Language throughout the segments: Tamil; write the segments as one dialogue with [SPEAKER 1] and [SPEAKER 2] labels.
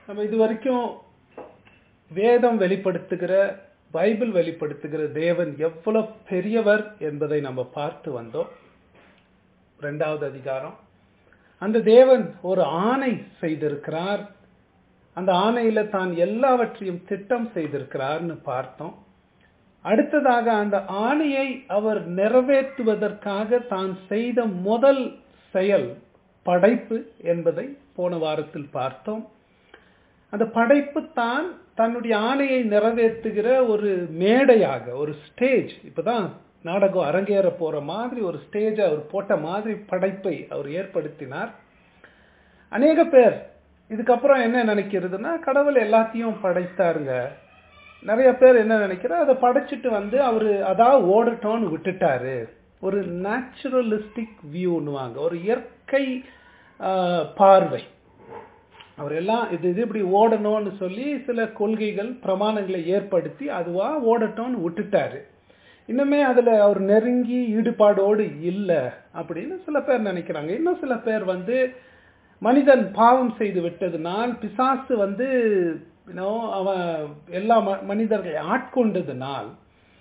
[SPEAKER 1] நம்ம இது வரைக்கும் வேதம் வெளிப்படுத்துகிற பைபிள் வெளிப்படுத்துகிற தேவன் எவ்வளவு பெரியவர் என்பதை நம்ம பார்த்து வந்தோம் ரெண்டாவது அதிகாரம் அந்த தேவன் ஒரு ஆணை செய்திருக்கிறார் அந்த ஆணையில தான் எல்லாவற்றையும் திட்டம் செய்திருக்கிறார்னு பார்த்தோம் அடுத்ததாக அந்த ஆணையை அவர் நிறைவேற்றுவதற்காக தான் செய்த முதல் செயல் படைப்பு என்பதை போன வாரத்தில் பார்த்தோம் அந்த படைப்பு தான் தன்னுடைய ஆணையை நிறைவேற்றுகிற ஒரு மேடையாக ஒரு ஸ்டேஜ் இப்பதான் நாடகம் அரங்கேற போற மாதிரி ஒரு ஸ்டேஜ் அவர் போட்ட மாதிரி படைப்பை அவர் ஏற்படுத்தினார் அநேக பேர் இதுக்கப்புறம் என்ன நினைக்கிறதுனா கடவுள் எல்லாத்தையும் படைத்தாருங்க நிறைய பேர் என்ன நினைக்கிற அதை படைச்சிட்டு வந்து அவரு அதான் ஓடட்டோன்னு விட்டுட்டாரு ஒரு நேச்சுரலிஸ்டிக் வியூன்னுவாங்க ஒரு இயற்கை பார்வை அவர் எல்லாம் இது இது இப்படி ஓடணும்னு சொல்லி சில கொள்கைகள் பிரமாணங்களை ஏற்படுத்தி அதுவா ஓடட்டோன்னு விட்டுட்டாரு இன்னுமே அதுல அவர் நெருங்கி ஈடுபாடோடு இல்லை அப்படின்னு சில பேர் நினைக்கிறாங்க இன்னும் சில பேர் வந்து மனிதன் பாவம் செய்து விட்டதுனால் பிசாசு வந்து அவன் எல்லா மனிதர்களை ஆட்கொண்டதுனால்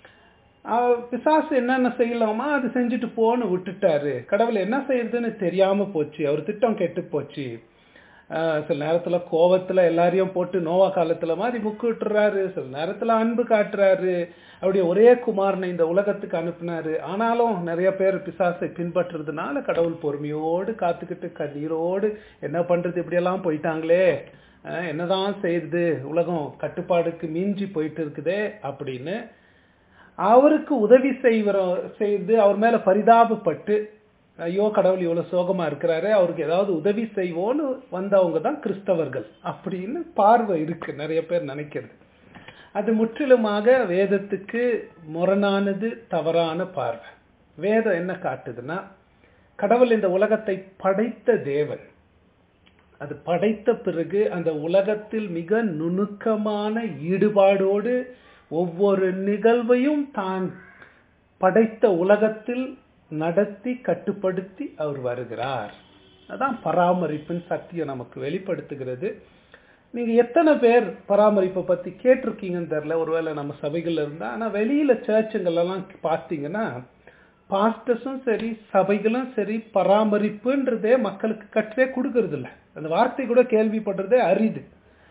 [SPEAKER 1] பிசாசு என்னென்ன செய்யலாமா அது செஞ்சுட்டு போன்னு விட்டுட்டாரு கடவுள் என்ன செய்யறதுன்னு தெரியாம போச்சு அவர் திட்டம் கெட்டு போச்சு சில நேரத்துல கோவத்துல எல்லாரையும் போட்டு நோவா காலத்துல மாதிரி முக்கு விட்டுறாரு சில நேரத்துல அன்பு காட்டுறாரு அவருடைய ஒரே குமாரனை இந்த உலகத்துக்கு அனுப்புனாரு ஆனாலும் நிறைய பேர் பிசாசை பின்பற்றுறதுனால கடவுள் பொறுமையோடு காத்துக்கிட்டு கண்ணீரோடு என்ன பண்றது இப்படியெல்லாம் போயிட்டாங்களே என்னதான் செய்யுது உலகம் கட்டுப்பாடுக்கு மிஞ்சி போயிட்டு இருக்குதே அப்படின்னு அவருக்கு உதவி செய்வர செய்து அவர் மேல பரிதாபப்பட்டு ஐயோ கடவுள் இவ்வளவு சோகமா இருக்கிறாரு அவருக்கு ஏதாவது உதவி செய்வோன்னு வந்தவங்க தான் கிறிஸ்தவர்கள் அப்படின்னு பார்வை இருக்கு நிறைய பேர் நினைக்கிறது அது முற்றிலுமாக வேதத்துக்கு முரணானது தவறான பார்வை வேதம் என்ன காட்டுதுன்னா கடவுள் இந்த உலகத்தை படைத்த தேவன் அது படைத்த பிறகு அந்த உலகத்தில் மிக நுணுக்கமான ஈடுபாடோடு ஒவ்வொரு நிகழ்வையும் தான் படைத்த உலகத்தில் நடத்தி கட்டுப்படுத்தி அவர் வருகிறார் அதான் பராமரிப்பின் சக்தியை நமக்கு வெளிப்படுத்துகிறது நீங்க எத்தனை பேர் பராமரிப்பை பத்தி கேட்டிருக்கீங்கன்னு தெரியல ஒருவேளை நம்ம சபைகள்ல இருந்தா ஆனா வெளியில சர்ச்சுங்கள் எல்லாம் பார்த்தீங்கன்னா பாஸ்டர்ஸும் சரி சபைகளும் சரி பராமரிப்புன்றதே மக்களுக்கு கற்றே கொடுக்கறது இல்லை அந்த வார்த்தை கூட கேள்விப்படுறதே அரிது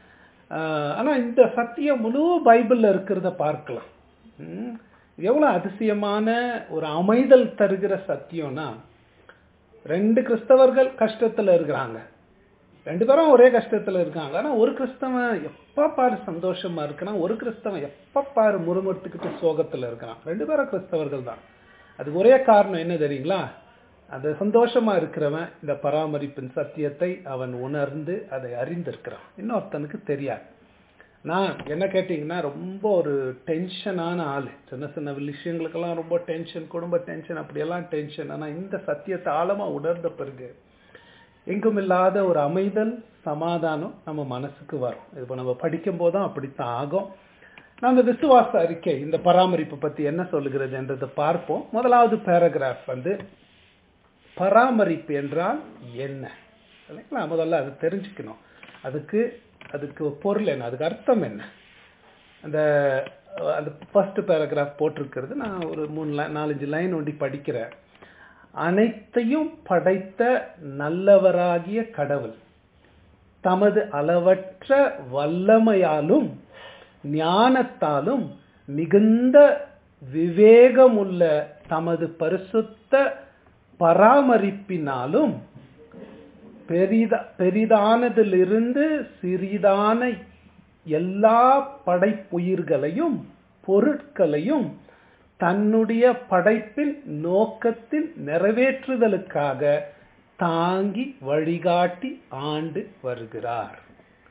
[SPEAKER 1] ஆனா இந்த சத்தியம் முழு பைபிள்ல இருக்கிறத பார்க்கலாம் எவ்வளவு அதிசயமான ஒரு அமைதல் தருகிற சத்தியம்னா ரெண்டு கிறிஸ்தவர்கள் கஷ்டத்துல இருக்கிறாங்க ரெண்டு பேரும் ஒரே கஷ்டத்துல இருக்காங்க ஆனா ஒரு கிறிஸ்தவன் எப்ப பாரு சந்தோஷமா இருக்கிறான் ஒரு கிறிஸ்தவன் எப்ப பாரு முறுமுறுத்துக்கிட்டு சோகத்துல இருக்கிறான் ரெண்டு பேரும் கிறிஸ்தவர்கள் தான் அதுக்கு ஒரே காரணம் என்ன தெரியுங்களா அந்த சந்தோஷமா இருக்கிறவன் இந்த பராமரிப்பின் சத்தியத்தை அவன் உணர்ந்து அதை அறிந்திருக்கிறான் இன்னொருத்தனுக்கு தெரியாது நான் என்ன கேட்டீங்கன்னா ரொம்ப ஒரு டென்ஷனான ஆள் சின்ன சின்ன விஷயங்களுக்கெல்லாம் ரொம்ப டென்ஷன் குடும்ப டென்ஷன் அப்படியெல்லாம் டென்ஷன் ஆனால் இந்த சத்தியத்தை ஆழமாக உணர்ந்த பிறகு எங்கும் இல்லாத ஒரு அமைதல் சமாதானம் நம்ம மனசுக்கு வரும் இப்போ நம்ம படிக்கும் போதும் அப்படித்தான் ஆகும் நான் இந்த விசுவாச அறிக்கை இந்த பராமரிப்பு பத்தி என்ன சொல்லுகிறது என்றதை பார்ப்போம் முதலாவது பேராகிராஃப் வந்து பராமரிப்பு என்றால் என்ன இல்லைங்களா முதல்ல அது தெரிஞ்சுக்கணும் அதுக்கு அதுக்கு பொருள் என்ன அதுக்கு அர்த்தம் என்ன அந்த அந்த ஃபர்ஸ்ட் பேராகிராஃப் போட்டிருக்கிறது நான் ஒரு மூணு லை நாலஞ்சு லைன் ஒண்டி படிக்கிறேன் அனைத்தையும் படைத்த நல்லவராகிய கடவுள் தமது அளவற்ற வல்லமையாலும் ஞானத்தாலும் மிகுந்த விவேகமுள்ள தமது பரிசுத்த பராமரிப்பினாலும் பெரிதா பெரிதானதிலிருந்து சிறிதான எல்லா படைப்புயிர்களையும் பொருட்களையும் தன்னுடைய படைப்பின் நோக்கத்தின் நிறைவேற்றுதலுக்காக தாங்கி வழிகாட்டி ஆண்டு வருகிறார்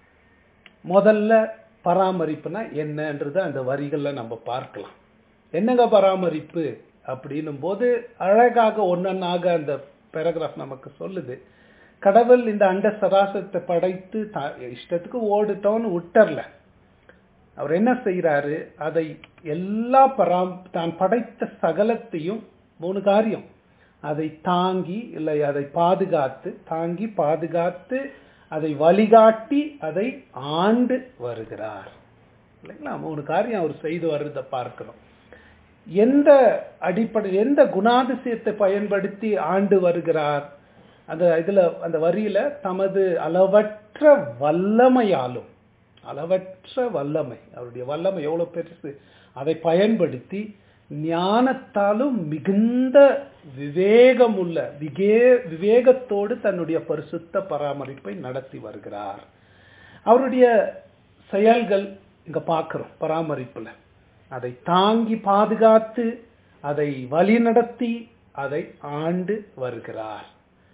[SPEAKER 1] முதல்ல பராமரிப்புனா என்னன்றது அந்த வரிகள்ல நம்ம பார்க்கலாம் என்னங்க பராமரிப்பு அப்படின்னும் போது அழகாக ஒன்னொன்னாக அந்த பேராகிராஃப் நமக்கு சொல்லுது கடவுள் இந்த அண்ட சராசரத்தை படைத்து இஷ்டத்துக்கு ஓடுட்டோன்னு விட்டர்ல அவர் என்ன செய்யறாரு அதை எல்லா பராம் தான் படைத்த சகலத்தையும் மூணு காரியம் அதை தாங்கி இல்லை அதை பாதுகாத்து தாங்கி பாதுகாத்து அதை வழிகாட்டி அதை ஆண்டு வருகிறார் இல்லைங்களா மூணு காரியம் அவர் செய்து வர்றதை பார்க்கிறோம் எந்த அடிப்படை எந்த குணாதிசயத்தை பயன்படுத்தி ஆண்டு வருகிறார் அந்த இதுல அந்த வரியில தமது அளவற்ற வல்லமையாலும் அளவற்ற வல்லமை அவருடைய வல்லமை எவ்வளவு பெருசு அதை பயன்படுத்தி ஞானத்தாலும் மிகுந்த விவேகமுள்ள விகே விவேகத்தோடு தன்னுடைய பரிசுத்த பராமரிப்பை நடத்தி வருகிறார் அவருடைய செயல்கள் இங்க பார்க்கிறோம் பராமரிப்புல அதை தாங்கி பாதுகாத்து அதை வழிநடத்தி அதை ஆண்டு வருகிறார்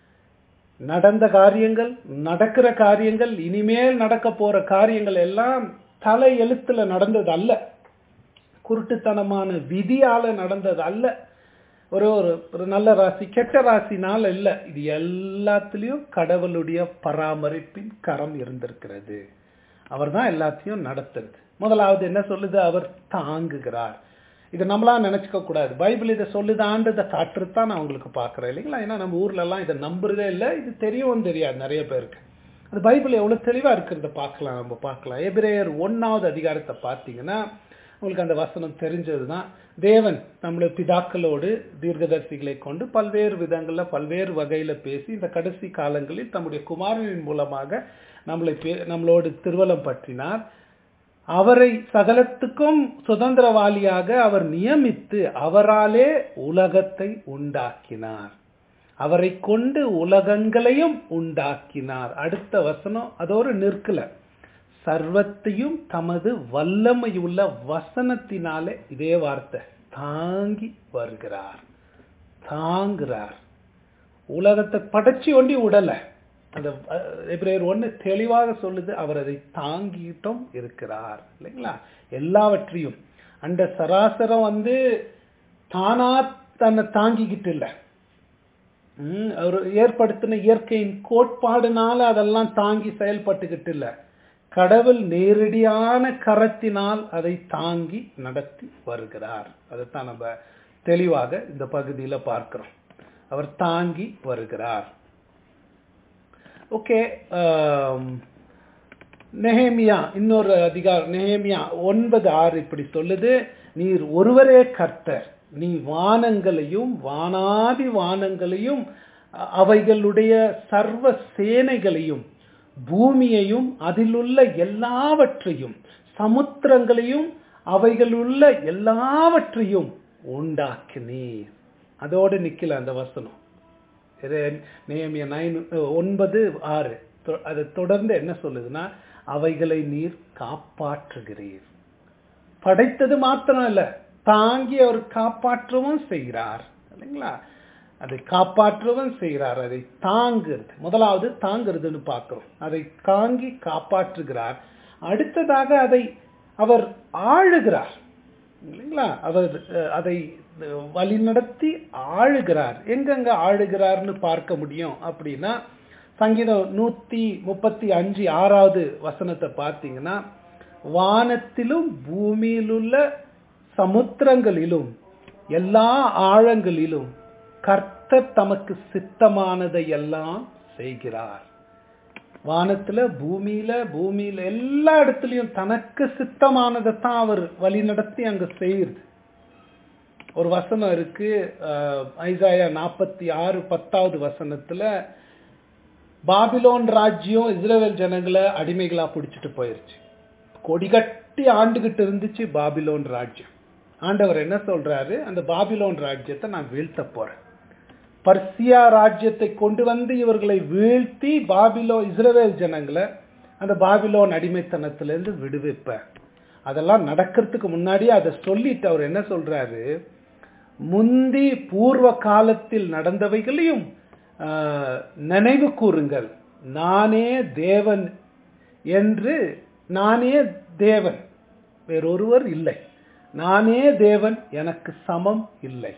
[SPEAKER 1] நடந்த காரியங்கள் நடக்கிற காரியங்கள் இனிமேல் நடக்க போற காரியங்கள் எல்லாம் தலை எழுத்துல நடந்தது அல்ல குருட்டுத்தனமான விதியால நடந்தது அல்ல ஒரு ஒரு ஒரு நல்ல ராசி கெட்ட ராசினால இல்ல இது எல்லாத்துலயும் கடவுளுடைய பராமரிப்பின் கரம் இருந்திருக்கிறது அவர் தான் எல்லாத்தையும் நடத்துறது முதலாவது என்ன சொல்லுது அவர் தாங்குகிறார் இது நம்மளா நினைச்சுக்க கூடாது பைபிள் இதை சொல்லுதான்றதை காட்டுறதுதான் நான் உங்களுக்கு பாக்குறேன் இல்லைங்களா ஏன்னா நம்ம ஊர்ல எல்லாம் இதை நம்புறதே இல்லை இது தெரியவும் தெரியாது நிறைய பேருக்கு அது பைபிள் எவ்வளவு தெளிவா இருக்கிறத பார்க்கலாம் நம்ம பார்க்கலாம் எபிரேயர் ஒன்னாவது அதிகாரத்தை பார்த்தீங்கன்னா உங்களுக்கு அந்த வசனம் தெரிஞ்சதுதான் தேவன் நம்மளுடைய பிதாக்களோடு தீர்க்கதரிசிகளை கொண்டு பல்வேறு விதங்கள்ல பல்வேறு வகையில பேசி இந்த கடைசி காலங்களில் தம்முடைய குமாரனின் மூலமாக நம்மளை நம்மளோடு திருவலம் பற்றினார் அவரை சகலத்துக்கும் சுதந்திரவாளியாக அவர் நியமித்து அவராலே உலகத்தை உண்டாக்கினார் அவரை கொண்டு உலகங்களையும் உண்டாக்கினார் அடுத்த வசனம் அதோடு நிற்கல சர்வத்தையும் தமது வல்லமையுள்ள வசனத்தினாலே இதே வார்த்தை தாங்கி வருகிறார் தாங்குறார் உலகத்தை படைச்சு ஒண்டி உடலை அந்த எப்ரேயர் ஒன்று தெளிவாக சொல்லுது அவர் அதை தாங்கிட்டும் இருக்கிறார் இல்லைங்களா எல்லாவற்றையும் அந்த சராசரம் வந்து தானா தன்னை தாங்கிக்கிட்டு இல்லை அவர் ஏற்படுத்தின இயற்கையின் கோட்பாடுனால அதெல்லாம் தாங்கி செயல்பட்டுக்கிட்டு இல்லை கடவுள் நேரடியான கரத்தினால் அதை தாங்கி நடத்தி வருகிறார் அதைத்தான் நம்ம தெளிவாக இந்த பகுதியில பார்க்கிறோம் அவர் தாங்கி வருகிறார் ஓகே நெஹேமியா இன்னொரு அதிகாரம் நெஹேமியா ஒன்பது ஆறு இப்படி சொல்லுது நீர் ஒருவரே கர்த்தர் நீ வானங்களையும் வானாதி வானங்களையும் அவைகளுடைய சர்வ சேனைகளையும் பூமியையும் அதிலுள்ள எல்லாவற்றையும் சமுத்திரங்களையும் அவைகளுள்ள எல்லாவற்றையும் உண்டாக்கினீர் அதோடு நிக்கல அந்த வசனம் நேமிய நைன் ஒன்பது ஆறு அது தொடர்ந்து என்ன சொல்லுதுன்னா அவைகளை நீர் காப்பாற்றுகிறீர் படைத்தது மாத்திரம் இல்ல தாங்கி அவர் காப்பாற்றவும் செய்கிறார் இல்லைங்களா அதை காப்பாற்றவும் செய்கிறார் அதை தாங்குறது முதலாவது தாங்குறதுன்னு பார்க்கிறோம் அதை தாங்கி காப்பாற்றுகிறார் அடுத்ததாக அதை அவர் ஆளுகிறார் இல்லைங்களா அவர் அதை வழிநடத்தி ஆளுகிறார் எங்கெங்க ஆளுகிறார்னு பார்க்க முடியும் அப்படின்னா சங்கீதம் நூத்தி முப்பத்தி அஞ்சு ஆறாவது வசனத்தை பார்த்தீங்கன்னா வானத்திலும் பூமியிலுள்ள சமுத்திரங்களிலும் எல்லா ஆழங்களிலும் கர்த்தர் தமக்கு சித்தமானதை எல்லாம் செய்கிறார் வானத்துல பூமியில பூமியில எல்லா இடத்துலயும் தனக்கு சித்தமானதை தான் அவர் வழி நடத்தி அங்க செய்யுது ஒரு வசனம் இருக்கு ஐசாயா நாற்பத்தி ஆறு பத்தாவது வசனத்துல பாபிலோன் ராஜ்யம் இஸ்ரேல் ஜனங்களை அடிமைகளா பிடிச்சிட்டு போயிருச்சு கொடிகட்டி ஆண்டுகிட்டு இருந்துச்சு பாபிலோன் ராஜ்யம் ஆண்டவர் என்ன சொல்றாரு அந்த பாபிலோன் ராஜ்யத்தை நான் வீழ்த்த போறேன் பர்சியா ராஜ்யத்தை கொண்டு வந்து இவர்களை வீழ்த்தி பாபிலோ இஸ்ரேல் ஜனங்களை அந்த பாபிலோன் அடிமைத்தனத்திலிருந்து விடுவிப்பேன் அதெல்லாம் நடக்கிறதுக்கு முன்னாடியே அதை சொல்லிட்டு அவர் என்ன சொல்றாரு முந்தி பூர்வ காலத்தில் நடந்தவைகளையும் நினைவு கூறுங்கள் நானே தேவன் என்று நானே தேவன் வேறொருவர் இல்லை நானே தேவன் எனக்கு சமம் இல்லை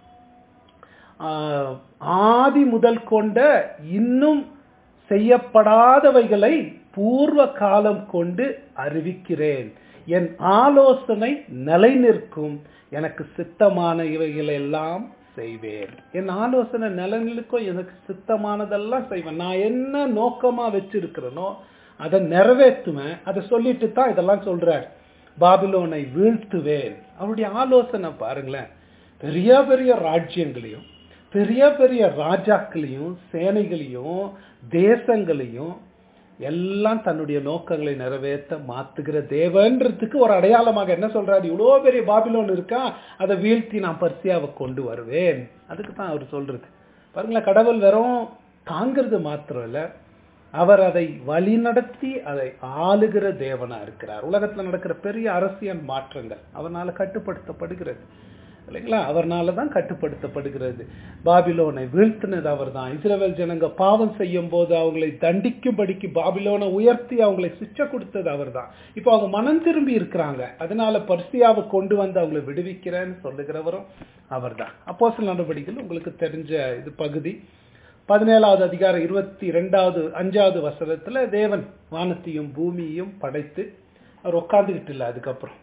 [SPEAKER 1] ஆதி முதல் கொண்ட இன்னும் செய்யப்படாதவைகளை பூர்வ காலம் கொண்டு அறிவிக்கிறேன் என் ஆலோசனை நிலை நிற்கும் எனக்கு சித்தமான இவைகளை எல்லாம் செய்வேன் என் ஆலோசனை நலனுக்கும் எனக்கு சித்தமானதெல்லாம் செய்வேன் நான் என்ன நோக்கமா வச்சிருக்கிறேனோ அதை நிறைவேற்றுவேன் அதை சொல்லிட்டு தான் இதெல்லாம் சொல்றார் பாபிலோனை வீழ்த்துவேன் அவருடைய ஆலோசனை பாருங்களேன் பெரிய பெரிய ராஜ்யங்களையும் பெரிய பெரிய ராஜாக்களையும் சேனைகளையும் தேசங்களையும் எல்லாம் தன்னுடைய நோக்கங்களை நிறைவேற்ற மாத்துகிற தேவன்றதுக்கு ஒரு அடையாளமாக என்ன சொல்றாரு இவ்வளோ பெரிய பாபிலோன் இருக்கா அதை வீழ்த்தி நான் பர்சியாவை கொண்டு வருவேன் அதுக்கு தான் அவர் சொல்றது பாருங்களேன் கடவுள் வெறும் தாங்கிறது மாத்திரம் இல்ல அவர் அதை வழிநடத்தி அதை ஆளுகிற தேவனா இருக்கிறார் உலகத்துல நடக்கிற பெரிய அரசியல் மாற்றங்கள் அவனால கட்டுப்படுத்தப்படுகிறது இல்லைங்களா அவர்னால தான் கட்டுப்படுத்தப்படுகிறது பாபிலோனை வீழ்த்தினது அவர் தான் இஸ்ரேல் ஜனங்க பாவம் செய்யும் போது அவங்களை தண்டிக்கும்படிக்கு பாபிலோனை உயர்த்தி அவங்களை சிச்சை கொடுத்தது அவர் தான் இப்போ அவங்க மனம் திரும்பி இருக்கிறாங்க அதனால பர்சியாவை கொண்டு வந்து அவங்களை விடுவிக்கிறேன்னு சொல்லுகிறவரும் அவர் தான் அப்போ சில நடவடிக்கைகள் உங்களுக்கு தெரிஞ்ச இது பகுதி பதினேழாவது அதிகாரம் இருபத்தி ரெண்டாவது அஞ்சாவது வசனத்துல தேவன் வானத்தையும் பூமியையும் படைத்து அவர் உட்காந்துக்கிட்டு இல்லை அதுக்கப்புறம்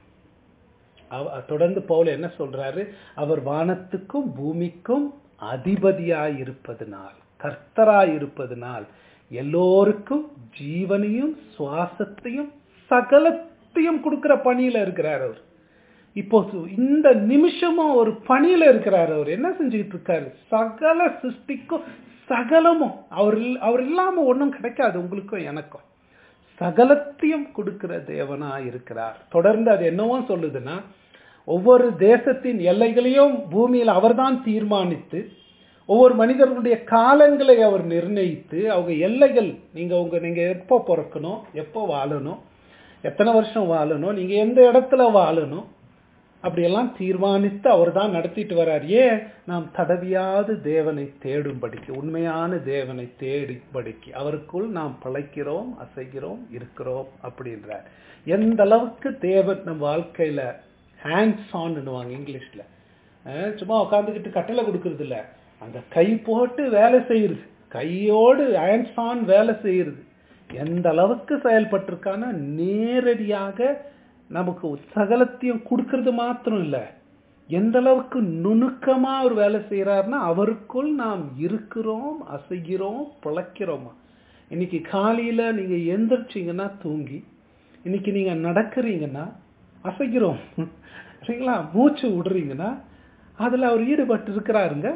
[SPEAKER 1] தொடர்ந்து பவுல என்ன சொல்றாரு அவர் வானத்துக்கும் பூமிக்கும் அதிபதியாய் இருப்பதனால் கர்த்தராய் இருப்பதனால் எல்லோருக்கும் ஜீவனையும் சுவாசத்தையும் சகலத்தையும் கொடுக்கிற பணியில இருக்கிறார் அவர் இப்போ இந்த நிமிஷமும் ஒரு பணியில இருக்கிறார் அவர் என்ன செஞ்சுக்கிட்டு இருக்காரு சகல சிருஷ்டிக்கும் சகலமும் அவர் அவர் இல்லாம ஒன்றும் கிடைக்காது உங்களுக்கும் எனக்கும் சகலத்தையும் கொடுக்கிற தேவனா இருக்கிறார் தொடர்ந்து அது என்னவோ சொல்லுதுன்னா ஒவ்வொரு தேசத்தின் எல்லைகளையும் பூமியில் அவர்தான் தீர்மானித்து ஒவ்வொரு மனிதர்களுடைய காலங்களை அவர் நிர்ணயித்து அவங்க எல்லைகள் நீங்க உங்க நீங்க எப்போ பிறக்கணும் எப்போ வாழணும் எத்தனை வருஷம் வாழணும் நீங்க எந்த இடத்துல வாழணும் அப்படியெல்லாம் தீர்மானித்து அவர் தான் நடத்திட்டு வர்றார் ஏன் நாம் தடவியாது தேவனை தேடும்படிக்கு உண்மையான தேவனை தேடும்படிக்கு அவருக்குள் நாம் பழைக்கிறோம் அசைகிறோம் இருக்கிறோம் அப்படின்றார் எந்த அளவுக்கு தேவன் நம் வாழ்க்கையில ஹேண்ட்ஸ் ஆன்னுவாங்க இங்கிலீஷ்ல சும்மா உட்காந்துக்கிட்டு கட்டளை கொடுக்கறது இல்ல அந்த கை போட்டு வேலை செய்யுது கையோடு ஹேண்ட்ஸ் ஆன் வேலை செய்யுது எந்த அளவுக்கு செயல்பட்டிருக்கான நேரடியாக நமக்கு சகலத்தையும் கொடுக்கறது மாத்திரம் இல்ல எந்த அளவுக்கு நுணுக்கமா அவர் வேலை செய்யறாருன்னா அவருக்குள் நாம் இருக்கிறோம் அசைகிறோம் பிழைக்கிறோமா இன்னைக்கு காலையில நீங்க எந்திரிச்சிங்கன்னா தூங்கி இன்னைக்கு நீங்க நடக்கிறீங்கன்னா அசைக்கிறோம் சரிங்களா மூச்சு விடுறீங்கன்னா அதுல அவர் ஈடுபட்டு இருக்கிறாருங்க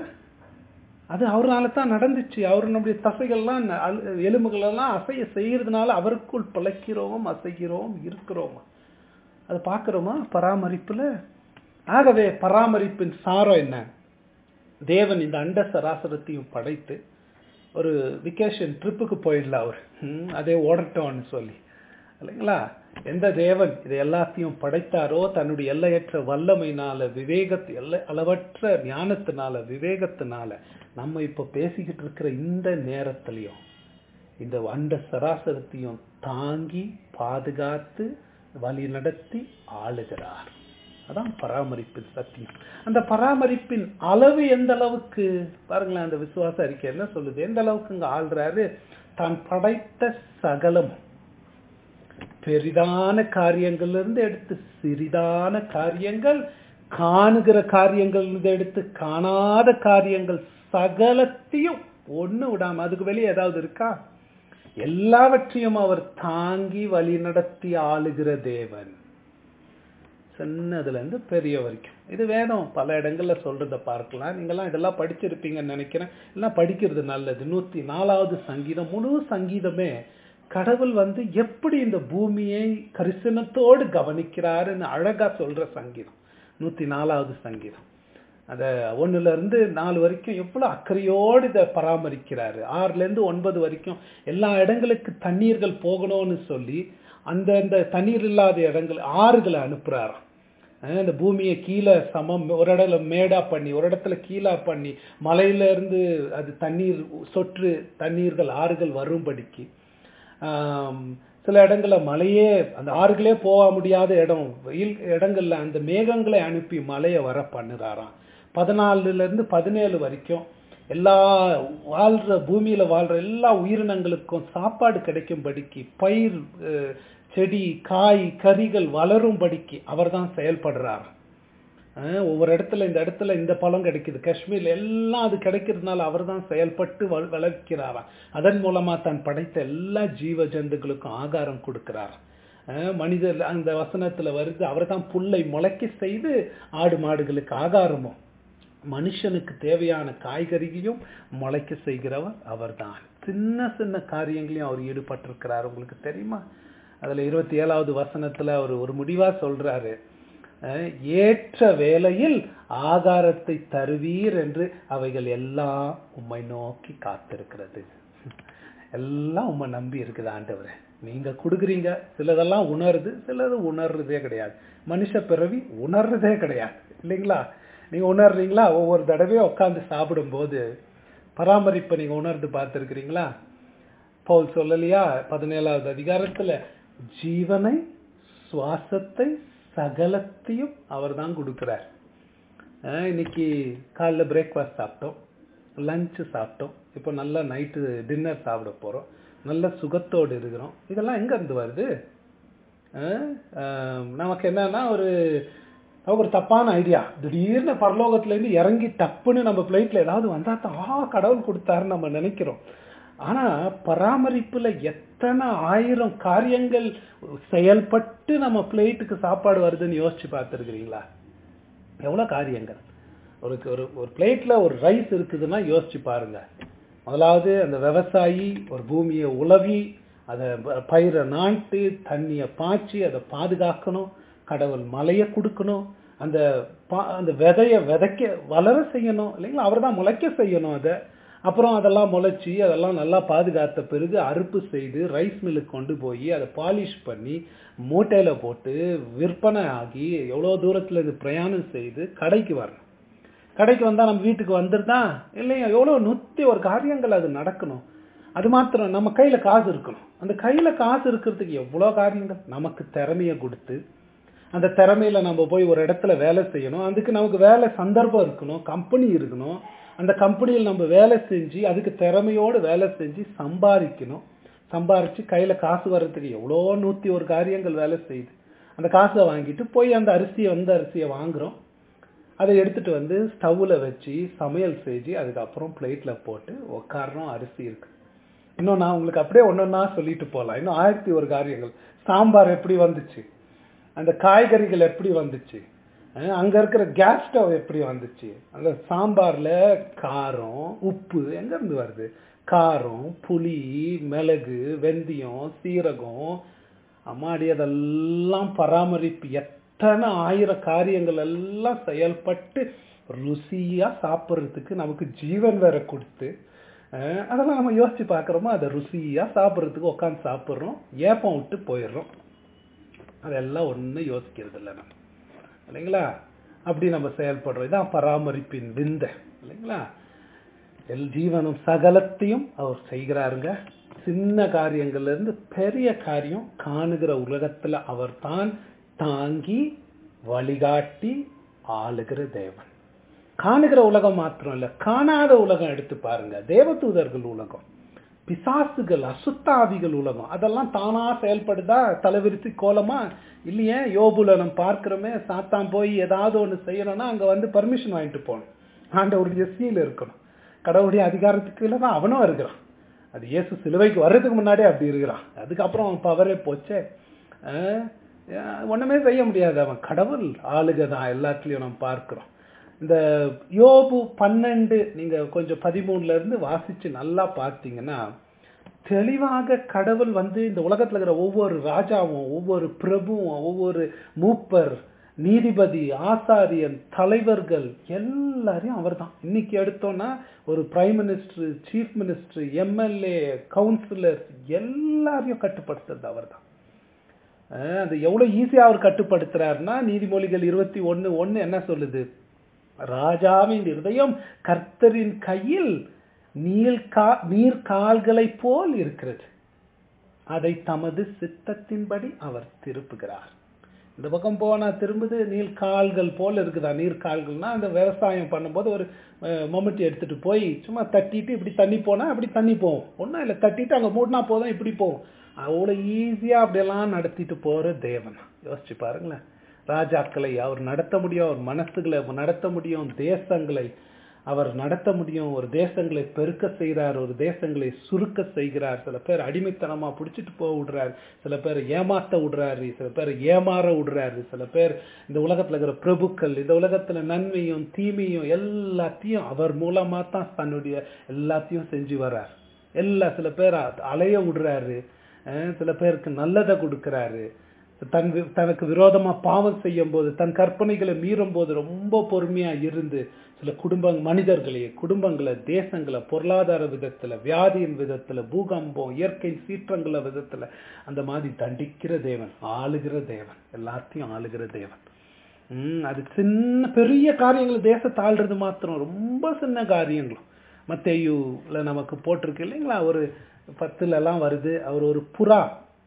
[SPEAKER 1] அது அவரால தான் நடந்துச்சு அவர் நம்முடைய தசைகள்லாம் எலும்புகள் எல்லாம் அசைய செய்யறதுனால அவருக்குள் பிழைக்கிறோம் அசைகிறோம் இருக்கிறோம் அது பார்க்கிறோமா பராமரிப்புல ஆகவே பராமரிப்பின் சாரம் என்ன தேவன் இந்த அண்ட சராசரத்தையும் படைத்து ஒரு விக்கேஷன் ட்ரிப்புக்கு போயிடலாம் அவர் அதே ஓடட்டோம்னு சொல்லி இல்லைங்களா எந்த தேவன் இதை எல்லாத்தையும் படைத்தாரோ தன்னுடைய எல்லையற்ற வல்லமையினால விவேகத்து எல்லை அளவற்ற ஞானத்தினால விவேகத்தினால நம்ம இப்ப பேசிக்கிட்டு இருக்கிற இந்த நேரத்திலையும் இந்த அண்ட சராசரத்தையும் தாங்கி பாதுகாத்து வழி நடத்தி ஆளுகிறார் அதான் பராமரிப்பின் சத்தியம் அந்த பராமரிப்பின் அளவு எந்த அளவுக்கு பாருங்களேன் அந்த விசுவாச அறிக்கை என்ன சொல்லுது எந்த அளவுக்கு இங்க ஆள்றாரு தான் படைத்த சகலம் பெரிதான காரியங்கள்ல இருந்து எடுத்து சிறிதான காரியங்கள் காணுகிற காரியங்கள் எடுத்து காணாத காரியங்கள் சகலத்தையும் ஒண்ணு விடாம அதுக்கு வெளியே ஏதாவது இருக்கா எல்லாவற்றையும் அவர் தாங்கி வழி நடத்தி ஆளுகிற தேவன் சின்னதுல இருந்து பெரிய வரைக்கும் இது வேணும் பல இடங்கள்ல சொல்றத பார்க்கலாம் நீங்கெல்லாம் இதெல்லாம் படிச்சிருப்பீங்கன்னு நினைக்கிறேன் எல்லாம் படிக்கிறது நல்லது நூத்தி நாலாவது சங்கீதம் முழு சங்கீதமே கடவுள் வந்து எப்படி இந்த பூமியை கரிசனத்தோடு கவனிக்கிறாருன்னு அழகா சொல்ற சங்கீதம் நூத்தி நாலாவது சங்கீதம் அத ஒண்ணுல இருந்து நாலு வரைக்கும் எவ்வளவு அக்கறையோடு இதை பராமரிக்கிறாரு ஆறுல இருந்து ஒன்பது வரைக்கும் எல்லா இடங்களுக்கு தண்ணீர்கள் போகணும்னு சொல்லி அந்த இந்த தண்ணீர் இல்லாத இடங்கள் ஆறுகளை அனுப்புறாராம் அந்த பூமியை கீழே சமம் ஒரு இடத்துல மேடா பண்ணி ஒரு இடத்துல கீழா பண்ணி மலையில இருந்து அது தண்ணீர் சொற்று தண்ணீர்கள் ஆறுகள் வரும்படிக்கு சில இடங்கள்ல மலையே அந்த ஆறுகளே போக முடியாத இடம் வெயில் இடங்கள்ல அந்த மேகங்களை அனுப்பி மலையை வர பண்ணுறாராம் பதினாலுல இருந்து பதினேழு வரைக்கும் எல்லா வாழ்ற பூமியில வாழ்ற எல்லா உயிரினங்களுக்கும் சாப்பாடு கிடைக்கும்படிக்கு பயிர் செடி காய் கறிகள் வளரும்படிக்கு அவர் தான் செயல்படுறார் அஹ் ஒவ்வொரு இடத்துல இந்த இடத்துல இந்த பழம் கிடைக்குது காஷ்மீர்ல எல்லாம் அது கிடைக்கிறதுனால அவர் தான் செயல்பட்டு வள- வளர்க்கிறாராம் அதன் மூலமா தான் படைத்த எல்லா ஜீவ ஜந்துக்களுக்கும் ஆகாரம் கொடுக்கிறார் அஹ் மனிதர் அந்த வசனத்துல வருது அவர் தான் புல்லை முளைக்க செய்து ஆடு மாடுகளுக்கு ஆகாரமும் மனுஷனுக்கு தேவையான காய்கறிகளையும் முளைக்க செய்கிறவர் அவர்தான் சின்ன சின்ன காரியங்களையும் அவர் ஈடுபட்டிருக்கிறார் உங்களுக்கு தெரியுமா அதுல இருபத்தி ஏழாவது வசனத்துல அவர் ஒரு முடிவா சொல்றாரு அஹ், ஏற்ற வேளையில் ஆகாரத்தை தருவீர் என்று அவைகள் எல்லாம் உம்மை நோக்கி காத்திருக்கிறது எல்லாம் உம்மை நம்பி இருக்குது ஆண்டவரே நீங்க கொடுக்குறீங்க சிலதெல்லாம் உணருது சிலது உணர்றதே கிடையாது மனுஷ பிறவி உணர்றதே கிடையாது இல்லைங்களா நீங்க உணர்றீங்களா ஒவ்வொரு தடவையும் உட்காந்து சாப்பிடும்போது பராமரிப்பை நீங்க உணர்ந்து பார்த்துருக்கிறீங்களா பவுல் சொல்லலையா பதினேழாவது அதிகாரத்துல ஜீவனை சுவாசத்தை சகலத்தையும் அவர் தான் கொடுக்கிறார் அஹ் இன்னைக்கு காலைல பிரேக்ஃபாஸ்ட் சாப்பிட்டோம் லஞ்ச் சாப்பிட்டோம் இப்போ நல்லா நைட்டு டின்னர் சாப்பிட போறோம் நல்ல சுகத்தோடு இருக்கிறோம் இதெல்லாம் எங்க இருந்து வருது அஹ் அஹ் நமக்கு என்னன்னா ஒரு நமக்கு ஒரு தப்பான ஐடியா திடீர்னு பரலோகத்துல இருந்து இறங்கி டப்புன்னு நம்ம பிளேட்ல ஏதாவது வந்தா தான் ஆ கடவுள் கொடுத்தாருன்னு நம்ம நினைக்கிறோம் ஆனா பராமரிப்புல எத்தனை ஆயிரம் காரியங்கள் செயல்பட்டு நம்ம பிளேட்டுக்கு சாப்பாடு வருதுன்னு யோசிச்சு பார்த்துருக்கிறீங்களா எவ்வளவு காரியங்கள் ஒரு ஒரு ஒரு பிளேட்ல ஒரு ரைஸ் இருக்குதுன்னா யோசிச்சு பாருங்க முதலாவது அந்த விவசாயி ஒரு பூமியை உழவி அதை ப- பயிரை நாட்டு தண்ணியை பாய்ச்சி அதை பாதுகாக்கணும் கடவுள் மழையை கொடுக்கணும் அந்த பா- அந்த விதைய விதைக்க வளர செய்யணும் இல்லைங்களா அவர் தான் முளைக்க செய்யணும் அதை அப்புறம் அதெல்லாம் முளைச்சி அதெல்லாம் நல்லா பாதுகாத்த பிறகு அறுப்பு செய்து ரைஸ் மில்லுக்கு கொண்டு போய் அதை பாலிஷ் பண்ணி மூட்டையில போட்டு விற்பனை ஆகி எவ்வளோ தூரத்துல இது பிரயாணம் செய்து கடைக்கு வரணும் கடைக்கு வந்தா நம்ம வீட்டுக்கு வந்துருதா இல்லையா எவ்வளவு நுத்தி ஒரு காரியங்கள் அது நடக்கணும் அது மாத்திரம் நம்ம கையில காசு இருக்கணும் அந்த கையில காசு இருக்கிறதுக்கு எவ்வளவு காரியங்கள் நமக்கு திறமைய கொடுத்து அந்த திறமையில நம்ம போய் ஒரு இடத்துல வேலை செய்யணும் அதுக்கு நமக்கு வேலை சந்தர்ப்பம் இருக்கணும் கம்பெனி இருக்கணும் அந்த கம்பெனியில் நம்ம வேலை செஞ்சு அதுக்கு திறமையோடு வேலை செஞ்சு சம்பாதிக்கணும் சம்பாரிச்சு கையில காசு வர்றதுக்கு எவ்வளோ நூத்தி ஒரு காரியங்கள் வேலை செய்யுது அந்த காசை வாங்கிட்டு போய் அந்த அரிசியை வந்த அரிசியை வாங்குறோம் அதை எடுத்துட்டு வந்து ஸ்டவ்ல வச்சு சமையல் செஞ்சு அதுக்கப்புறம் பிளேட்ல போட்டு உக்காரணும் அரிசி இருக்கு இன்னும் நான் உங்களுக்கு அப்படியே ஒன்னொன்னா சொல்லிட்டு போலாம் இன்னும் ஆயிரத்தி ஒரு காரியங்கள் சாம்பார் எப்படி வந்துச்சு அந்த காய்கறிகள் எப்படி வந்துச்சு அஹ் அங்க இருக்கிற கேஸ் ஸ்டவ் எப்படி வந்துச்சு அந்த சாம்பார்ல காரம் உப்பு எங்க இருந்து வருது காரம் புளி மிளகு வெந்தயம் சீரகம் அம்மாடி அதெல்லாம் பராமரிப்பு எத்தனை ஆயிரம் காரியங்கள் எல்லாம் செயல்பட்டு ருசியா சாப்பிட்றதுக்கு நமக்கு ஜீவன் வேற கொடுத்து அஹ் அதெல்லாம் நம்ம யோசிச்சு பார்க்குறோமா அதை ருசியா சாப்பிட்றதுக்கு உட்காந்து சாப்பிட்றோம் ஏப்பம் விட்டு போயிடுறோம் அதெல்லாம் ஒன்றும் யோசிக்கிறது இல்லை நம்ம இல்லைங்களா அப்படி நம்ம செயல்படுறோம் இதான் பராமரிப்பின் விந்தை இல்லைங்களா எல் ஜீவனும் சகலத்தையும் அவர் செய்கிறாருங்க சின்ன காரியங்கள்ல இருந்து பெரிய காரியம் காணுகிற உலகத்துல அவர் தான் தாங்கி வழிகாட்டி ஆளுகிற தேவன் காணுகிற உலகம் மாத்திரம் இல்ல காணாத உலகம் எடுத்து பாருங்க தேவதூதர்கள் உலகம் பிசாசுகள் அசுத்தாவிகள் உலகம் அதெல்லாம் தானா செயல்படுதா தலைவிரிச்சு கோலமா இல்லையே யோபுல நம்ம பார்க்கிறோமே சாத்தான் போய் ஏதாவது ஒண்ணு செய்யணும்னா அங்க வந்து பர்மிஷன் வாங்கிட்டு போகணும் ஆண்டவருடைய சீல் இருக்கணும் கடவுளுடைய அதிகாரத்துக்கு கீழே தான் அவனும் இருக்கிறான் அது இயேசு சிலுவைக்கு வர்றதுக்கு முன்னாடியே அப்படி இருக்கிறான் அதுக்கப்புறம் அவன் பவரே போச்சே அஹ் அஹ் ஒண்ணுமே செய்ய முடியாது அவன் கடவுள் ஆளுகை தான் எல்லாத்துலயும் நம்ம பார்க்கிறோம் இந்த யோபு பன்னெண்டு நீங்க கொஞ்சம் பதிமூணுல இருந்து வாசிச்சு நல்லா பார்த்தீங்கன்னா தெளிவாக கடவுள் வந்து இந்த உலகத்துல இருக்கிற ஒவ்வொரு ராஜாவும் ஒவ்வொரு பிரபுவும் ஒவ்வொரு மூப்பர் நீதிபதி ஆசாரியன் தலைவர்கள் எல்லாரையும் அவர்தான் இன்னைக்கு எடுத்தோம்னா ஒரு prime minister chief minister MLA councillor எல்லாரையும் கட்டுப்படுத்துறது அவர்தான் அஹ் அது எவ்வளவு ஈஸியா அவர் கட்டுப்படுத்துறாருன்னா நீதிமொழிகள் இருபத்தி ஒன்னு ஒன்னு என்ன சொல்லுது ராஜாவின் இருதயம் கர்த்தரின் கையில் நீல் கா நீர் கால்களை போல் இருக்கிறது அதை தமது சித்தத்தின்படி அவர் திருப்புகிறார் இந்த பக்கம் போனா திரும்புது நீர் கால்கள் போல இருக்குதா நீர் கால்கள்னா அந்த விவசாயம் பண்ணும்போது ஒரு அஹ், மம்முட்டி எடுத்துட்டு போய் சும்மா தட்டிட்டு இப்படி தண்ணி போனா அப்படி தண்ணி போகும் ஒன்றும் இல்லை தட்டிட்டு அங்க மூடினா போதும் இப்படி போகும் அவ்வளோ ஈஸியா அப்படியெல்லாம் நடத்திட்டு போற தேவன் யோசிச்சு பாருங்களேன் ராஜாக்களை அவர் நடத்த முடியும் அவர் மனசுகளை நடத்த முடியும் தேசங்களை அவர் நடத்த முடியும் ஒரு தேசங்களை பெருக்க செய்கிறார் ஒரு தேசங்களை சுருக்க செய்கிறார் சில பேர் அடிமைத்தனமா பிடிச்சிட்டு போக விடுறாரு சில பேர் ஏமாத்த விடுறாரு சில பேர் ஏமாற விடுறாரு சில பேர் இந்த உலகத்துல இருக்கிற பிரபுக்கள் இந்த உலகத்துல நன்மையும் தீமையும் எல்லாத்தையும் அவர் மூலமா தான் தன்னுடைய எல்லாத்தையும் செஞ்சு வர்றார் எல்லா சில பேர் அலைய விடுறாரு அஹ் சில பேருக்கு நல்லதை கொடுக்கறாரு தன் வி- தனக்கு விரோதமா பாவம் செய்யும் போது தன் கற்பனைகளை மீறும் போது ரொம்ப பொறுமையா இருந்து சில குடும்ப மனிதர்களே குடும்பங்களை தேசங்களை பொருளாதார விதத்துல வியாதியின் விதத்துல பூகம்பம் இயற்கை சீற்றங்கள விதத்துல அந்த மாதிரி தண்டிக்கிற தேவன் ஆளுகிற தேவன் எல்லாத்தையும் ஆளுகிற தேவன் உம் அது சின்ன பெரிய காரியங்கள் தேசத்தை ஆள்றது மாத்திரம் ரொம்ப சின்ன காரியங்களும் மத்தேயுல நமக்கு போட்டிருக்கு இல்லைங்களா ஒரு பத்துல எல்லாம் வருது அவர் ஒரு புறா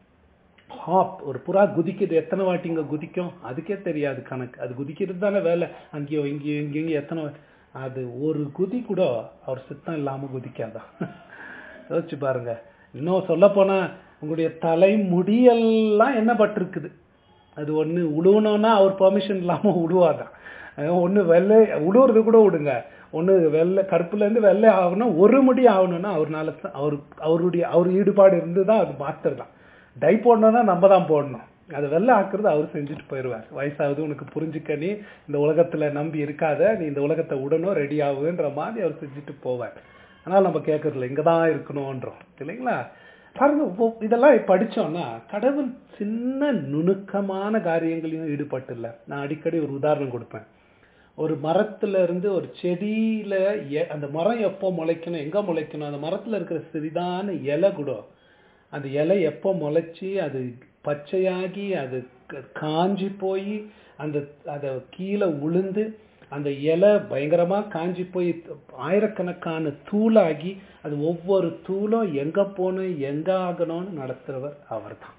[SPEAKER 1] ஹாப் ஒரு புறா குதிக்குது எத்தனை வாட்டி இங்க குதிக்கும் அதுக்கே தெரியாது கணக்கு அது குதிக்கிறது தானே வேலை அங்கேயோ இங்கேயோ இங்கேயும் எத்தனை வா- அது ஒரு குதி கூட அவர் சித்தம் இல்லாம குதிக்காதான் யோசிச்சு பாருங்க இன்னும் சொல்ல போனா உங்களுடைய தலை முடியெல்லாம் என்ன பட்டிருக்குது அது ஒண்ணு உழுவணும்னா அவர் பெர்மிஷன் இல்லாம உழுவாதான் அஹ் ஒண்ணு வெள்ளை உழுவுறது கூட விடுங்க ஒண்ணு வெள்ளை கருப்புல இருந்து வெள்ளை ஆகணும் ஒரு முடி ஆகணும்னா அவர்னால தான் அவர் அவருடைய அவர் ஈடுபாடு இருந்து தான் அது மாத்திரலாம் டை போடணும்னா நம்ம தான் போடணும் அதை வெள்ளை ஆக்குறது அவர் செஞ்சுட்டு போயிடுவார் வயசாகுது உனக்கு புரிஞ்சுக்க நீ இந்த உலகத்துல நம்பி இருக்காத நீ இந்த உலகத்தை விடணும் ரெடி ஆகுன்ற மாதிரி அவர் செஞ்சுட்டு போவார் ஆனால் நம்ம கேட்கறதில்ல இங்க தான் இருக்கணும்ன்றோம் இல்லைங்களா பாருங்க ஒ- இதெல்லாம் படிச்சோம்னா கடவுள் சின்ன நுணுக்கமான காரியங்களையும் ஈடுபட்டு இல்ல நான் அடிக்கடி ஒரு உதாரணம் கொடுப்பேன் ஒரு மரத்துல இருந்து ஒரு செடியில எ- அந்த மரம் எப்போ முளைக்கணும் எங்க முளைக்கணும் அந்த மரத்துல இருக்கிற சிறிதான இலை கூட அந்த இலை எப்போ முளைச்சி அது பச்சையாகி அது க- காஞ்சி போய் அந்த அதை கீழே உளுந்து அந்த இலை பயங்கரமா காஞ்சி போய் ஆயிரக்கணக்கான தூளாகி அது ஒவ்வொரு தூளும் எங்க போகணும் எங்க ஆகணும்னு நடத்துறவர் அவர்தான்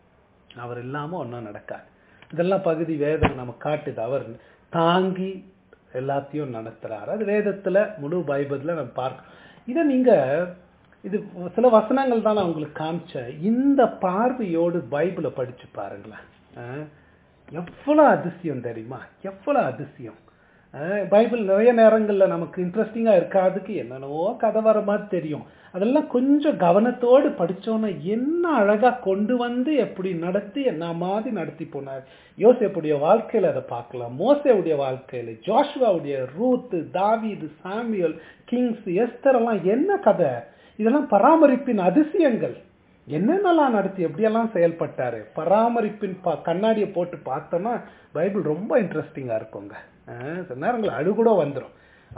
[SPEAKER 1] அவர் இல்லாம ஒன்றும் நடக்காது இதெல்லாம் பகுதி வேதம் நம்ம காட்டுது அவர் தாங்கி எல்லாத்தையும் நடத்துறாரு அது வேதத்துல முழு பைபிள்ல நம்ம பார்க்க இதை நீங்க இது சில வசனங்கள் தான் நான் உங்களுக்கு காமிச்சேன் இந்த பார்வையோடு பைபிளை படிச்சு பாருங்களேன் அஹ், எவ்வளவு அதிசயம் தெரியுமா எவ்வளவு அதிசயம் அஹ், பைபிள் நிறைய நேரங்கள்ல நமக்கு இன்ட்ரெஸ்டிங்கா இருக்காதுக்கு என்னென்னவோ கதை வர மாதிரி தெரியும் அதெல்லாம் கொஞ்சம் கவனத்தோடு படிச்சோன்னா என்ன அழகா கொண்டு வந்து எப்படி நடத்தி என்ன மாதிரி நடத்தி போனார் யோசேப்புடைய வாழ்க்கையில அதை பார்க்கலாம் மோசேவுடைய வாழ்க்கையில ஜோஷுவாவுடைய ரூத் தாவீது சாமியல் கிங்ஸ் எஸ்தர் எல்லாம் என்ன கதை இதெல்லாம் பராமரிப்பின் அதிசயங்கள் என்னென்னலாம் நடத்தி எப்படியெல்லாம் செயல்பட்டாரு பராமரிப்பின் பா கண்ணாடியை போட்டு பார்த்தோம்னா பைபிள் ரொம்ப இன்ட்ரெஸ்டிங்கா இருக்குங்க அஹ் சில நேரங்கள் அழு கூட வந்துடும்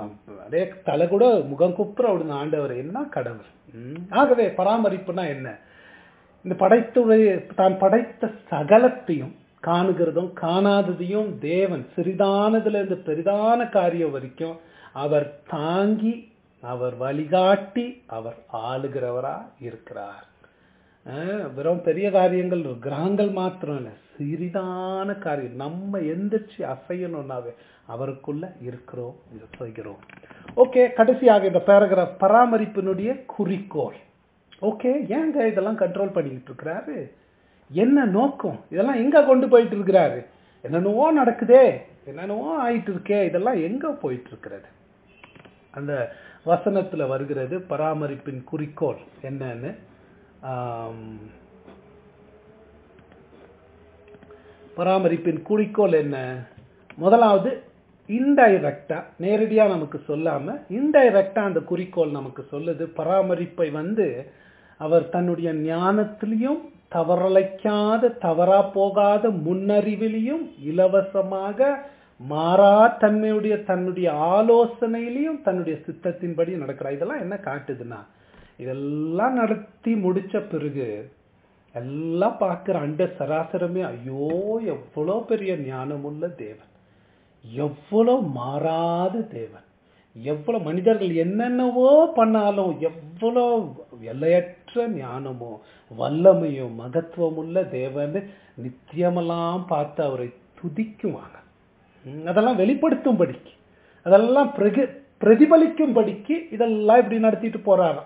[SPEAKER 1] அதே தலை கூட முகம் குப்புற விடுங்க ஆண்டவர் என்ன கடவுள் ம். ஆகவே பராமரிப்புனா என்ன இந்த படைத்துடைய தான் படைத்த சகலத்தையும் காணுகிறதும் காணாததையும் தேவன் சிறிதானதுல இருந்து பெரிதான காரியம் வரைக்கும் அவர் தாங்கி அவர் வழிகாட்டி அவர் ஆளுகிறவரா இருக்கிறார் அஹ் வெறும் பெரிய காரியங்கள் கிரகங்கள் மாத்திரம் இல்ல சிறிதான காரியம் நம்ம எந்திரிச்சு அசையணும்னாவே அவருக்குள்ள இருக்கிறோம் இது செய்கிறோம் ஓகே கடைசியாக இந்த பேராகிராஃப் பராமரிப்பினுடைய குறிக்கோள் ஓகே ஏங்க இதெல்லாம் கண்ட்ரோல் பண்ணிக்கிட்டு இருக்கிறாரு என்ன நோக்கம் இதெல்லாம் எங்க கொண்டு போயிட்டு இருக்கிறாரு என்னென்னவோ நடக்குதே என்னென்னவோ ஆயிட்டு இருக்கே இதெல்லாம் எங்க போயிட்டு இருக்கிறது அந்த வசனத்துல வருகிறது பராமரிப்பின் குறிக்கோள் என்னன்னு ஆம், பராமரிப்பின் குறிக்கோள் என்ன முதலாவது இன்டைரக்டா நேரடியா நமக்கு சொல்லாம இன்டைரக்டா அந்த குறிக்கோள் நமக்கு சொல்லுது பராமரிப்பை வந்து அவர் தன்னுடைய ஞானத்திலையும் தவறலைக்காத தவறா போகாத முன்னறிவிலையும் இலவசமாக மாறா தன்மையுடைய தன்னுடைய ஆலோசனையிலையும் தன்னுடைய சித்தத்தின்படி நடக்கிறார் இதெல்லாம் என்ன காட்டுதுன்னா இதெல்லாம் நடத்தி முடிச்ச பிறகு எல்லாம் பார்க்கிற அண்ட சராசரமே ஐயோ எவ்வளோ பெரிய ஞானமுள்ள தேவன் எவ்வளோ மாறாத தேவன் எவ்வளவு மனிதர்கள் என்னென்னவோ பண்ணாலும் எவ்வளோ எல்லையற்ற ஞானமோ வல்லமையோ மகத்துவமுள்ள தேவன் நித்தியமெல்லாம் பார்த்து அவரை துதிக்குவாங்க ம், அதெல்லாம் வெளிப்படுத்தும்படிக்கு அதெல்லாம் பிரகி பிரதிபலிக்கும்படிக்கு இதெல்லாம் இப்படி நடத்திட்டு போறாராம்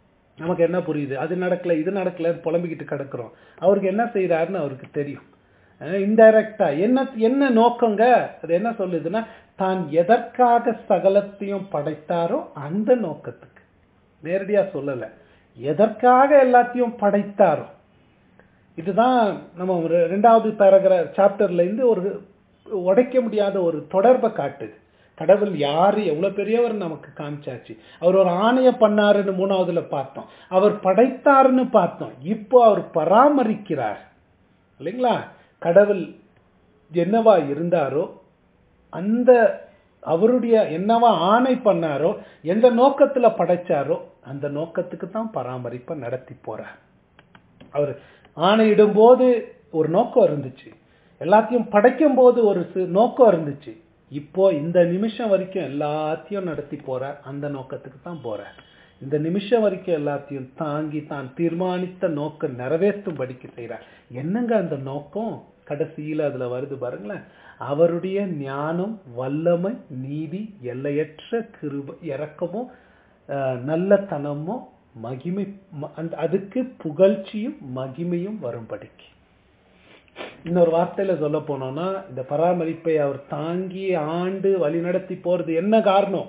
[SPEAKER 1] நமக்கு என்ன புரியுது அது நடக்கல இது நடக்கல புலம்பிக்கிட்டு கிடக்குறோம் அவருக்கு என்ன செய்யறாருன்னு அவருக்கு தெரியும் இன்டைரக்டா என்ன என்ன நோக்கங்க அது என்ன சொல்லுதுன்னா தான் எதற்காக சகலத்தையும் படைத்தாரோ அந்த நோக்கத்துக்கு நேரடியா சொல்லல எதற்காக எல்லாத்தையும் படைத்தாரோ இதுதான் நம்ம ஒரு ரெண்டாவது பேராகிராஃப் சாப்டர்ல இருந்து ஒரு உடைக்க முடியாத ஒரு தொடர்பை காட்டுது கடவுள் யாரு எவ்வளவு பெரியவர் நமக்கு காமிச்சாச்சு அவர் ஒரு ஆணைய பண்ணாருன்னு மூணாவதுல பார்த்தோம் அவர் படைத்தாருன்னு பார்த்தோம் இப்போ அவர் பராமரிக்கிறார் இல்லைங்களா கடவுள் என்னவா இருந்தாரோ அந்த அவருடைய என்னவா ஆணை பண்ணாரோ எந்த நோக்கத்துல படைச்சாரோ அந்த நோக்கத்துக்கு தான் பராமரிப்பை நடத்தி போறார் அவர் ஆணையிடும் போது ஒரு நோக்கம் இருந்துச்சு எல்லாத்தையும் படைக்கும் போது ஒரு சி- நோக்கம் இருந்துச்சு இப்போ இந்த நிமிஷம் வரைக்கும் எல்லாத்தையும் நடத்தி போறார் அந்த நோக்கத்துக்கு தான் போறார் இந்த நிமிஷம் வரைக்கும் எல்லாத்தையும் தாங்கி தான் தீர்மானித்த நோக்கம் நிறைவேற்றும்படிக்கு செய்றார் என்னங்க அந்த நோக்கம் கடைசியில அதுல வருது பாருங்களேன் அவருடைய ஞானம் வல்லமை நீதி எல்லையற்ற கிருப இறக்கமும் அஹ், நல்லத்தனமும் மகிமை ம- அந்த- அதுக்கு புகழ்ச்சியும் மகிமையும் வரும்படிக்கு இன்னொரு வார்த்தையில சொல்ல போனோம்னா இந்த பராமரிப்பை அவர் தாங்கி ஆண்டு வழிநடத்தி போறது என்ன காரணம்